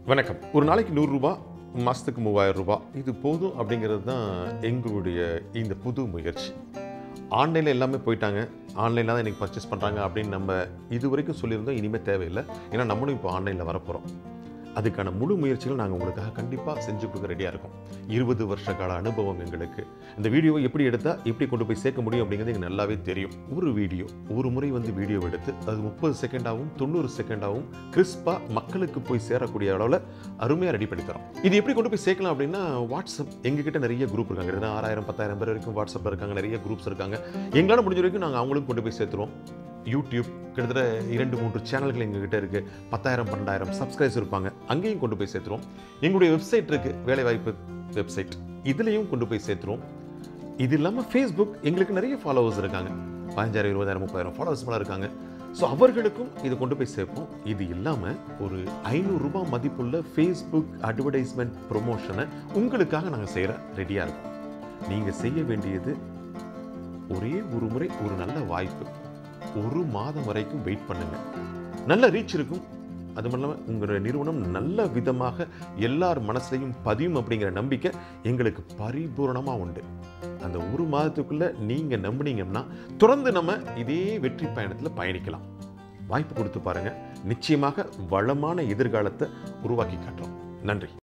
வணக்கம் ஒரு நாளைக்கு நூறுரூபா மாதத்துக்கு மூவாயிரம் ரூபாய் இது போதும் அப்படிங்கிறது தான் எங்களுடைய இந்த புது முயற்சி ஆன்லைனில் எல்லாமே போயிட்டாங்க ஆன்லைனில் தான் இன்றைக்கி பர்ச்சேஸ் பண்ணுறாங்க அப்படின்னு நம்ம இது வரைக்கும் சொல்லியிருந்தோம் இனிமேல் தேவையில்லை ஏன்னா நம்மளும் இப்போ ஆன்லைனில் வரப்போகிறோம் அதுக்கான முழு முயற்சிகள் நாங்கள் உங்களுக்காக கண்டிப்பாக செஞ்சு கொடுக்க ரெடியாக இருக்கோம் இருபது வருஷ கால அனுபவம் எங்களுக்கு இந்த வீடியோவை எப்படி எடுத்தால் எப்படி கொண்டு போய் சேர்க்க முடியும் அப்படிங்கிறது எங்களுக்கு நல்லாவே தெரியும் ஒரு வீடியோ ஒரு முறை வந்து வீடியோ எடுத்து அது முப்பது செகண்டாகவும் தொண்ணூறு செகண்டாகவும் கிறிஸ்பாக மக்களுக்கு போய் சேரக்கூடிய அளவில் அருமையாக ரெடி பண்ணி தரோம் இது எப்படி கொண்டு போய் சேர்க்கலாம் அப்படின்னா வாட்ஸ்அப் எங்ககிட்ட நிறைய குரூப் இருக்காங்க கிட்டத்தட்ட ஆறாயிரம் பத்தாயிரம் பேர் வரைக்கும் வாட்ஸ்அப்பில் இருக்காங்க நிறைய குரூப்ஸ் இருக்காங்க எங்களால் முடிஞ்ச வரைக்கும் நாங்கள் அவங்களும் கொண்டு போய் சேர்த்துருவோம் யூடியூப் கிட்டத்தட்ட இரண்டு மூன்று சேனல்கள் எங்ககிட்ட இருக்குது பத்தாயிரம் பன்னெண்டாயிரம் சப்ஸ்கிரைபர்ஸ் இருப்பாங்க அங்கேயும் கொண்டு போய் சேர்த்துருவோம் எங்களுடைய வெப்சைட் இருக்குது வேலைவாய்ப்பு வெப்சைட் இதுலேயும் கொண்டு போய் சேர்த்துருவோம் இது இல்லாமல் ஃபேஸ்புக் எங்களுக்கு நிறைய ஃபாலோவர்ஸ் இருக்காங்க பதினஞ்சாயிரம் இருபதாயிரம் முப்பதாயிரம் ஃபாலோவர்ஸ் மேலே இருக்காங்க ஸோ அவர்களுக்கும் இது கொண்டு போய் சேர்ப்போம் இது இல்லாமல் ஒரு ஐநூறுரூபா மதிப்புள்ள ஃபேஸ்புக் அட்வர்டைஸ்மெண்ட் ப்ரொமோஷனை உங்களுக்காக நாங்கள் செய்கிற ரெடியாக இருக்கோம் நீங்கள் செய்ய வேண்டியது ஒரே ஒரு முறை ஒரு நல்ல வாய்ப்பு ஒரு மாதம் வரைக்கும் வெயிட் பண்ணுங்க நல்ல ரீச் இருக்கும் அது மட்டும் இல்லாமல் உங்களுடைய நிறுவனம் நல்ல விதமாக எல்லார் மனசுலையும் பதியும் அப்படிங்கிற நம்பிக்கை எங்களுக்கு பரிபூரணமாக உண்டு அந்த ஒரு மாதத்துக்குள்ள நீங்கள் நம்புனீங்கன்னா தொடர்ந்து நம்ம இதே வெற்றி பயணத்தில் பயணிக்கலாம் வாய்ப்பு கொடுத்து பாருங்க நிச்சயமாக வளமான எதிர்காலத்தை உருவாக்கி காட்டுறோம் நன்றி